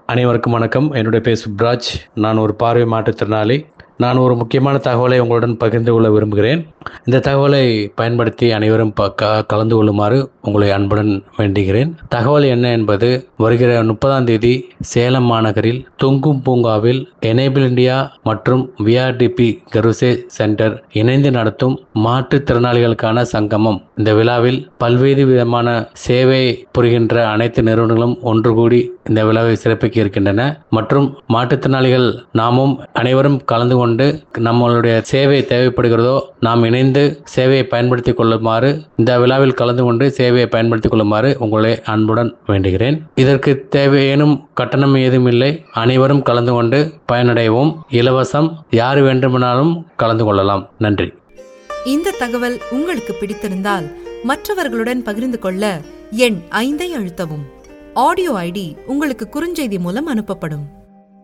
அனைவருக்கும் வணக்கம் என்னுடைய பேர் சுப்ராஜ் நான் ஒரு பார்வை மாற்றுத்திறனாளி நான் ஒரு முக்கியமான தகவலை உங்களுடன் பகிர்ந்து கொள்ள விரும்புகிறேன் இந்த தகவலை பயன்படுத்தி அனைவரும் ப- க- கலந்து கொள்ளுமாறு உங்களை அன்புடன் வேண்டுகிறேன் தகவல் என்ன என்பது வருகிற முப்பதாம் தேதி சேலம் மாநகரில் தொங்கும் பூங்காவில் எனேபிள் இந்தியா மற்றும் விஆர்டிபி கருசே சென்டர் இணைந்து நடத்தும் மாற்றுத்திறனாளிகளுக்கான சங்கமம் இந்த விழாவில் பல்வேறு விதமான சேவை புரிகின்ற அனைத்து நிறுவனங்களும் ஒன்று கூடி இந்த விழாவை சிறப்பிக்க இருக்கின்றன மற்றும் மாற்றுத்திறனாளிகள் நாமும் அனைவரும் கலந்து கொண்டு நம்மளுடைய சேவை தேவைப்படுகிறதோ நாம் இணைந்து சேவையை பயன்படுத்திக் கொள்ளுமாறு இந்த விழாவில் கலந்து கொண்டு சேவையை பயன்படுத்திக் கொள்ளுமாறு உங்களை அன்புடன் வேண்டுகிறேன் இதற்கு தேவையேனும் கட்டணம் ஏதும் இல்லை அனைவரும் கலந்து கொண்டு பயனடைவோம் இலவசம் யார் வேண்டுமானாலும் கலந்து கொள்ளலாம் நன்றி இந்த தகவல் உங்களுக்கு பிடித்திருந்தால் மற்றவர்களுடன் பகிர்ந்து கொள்ள எண் ஐந்தை அழுத்தவும் ஆடியோ ஐடி உங்களுக்கு குறுஞ்செய்தி மூலம் அனுப்பப்படும்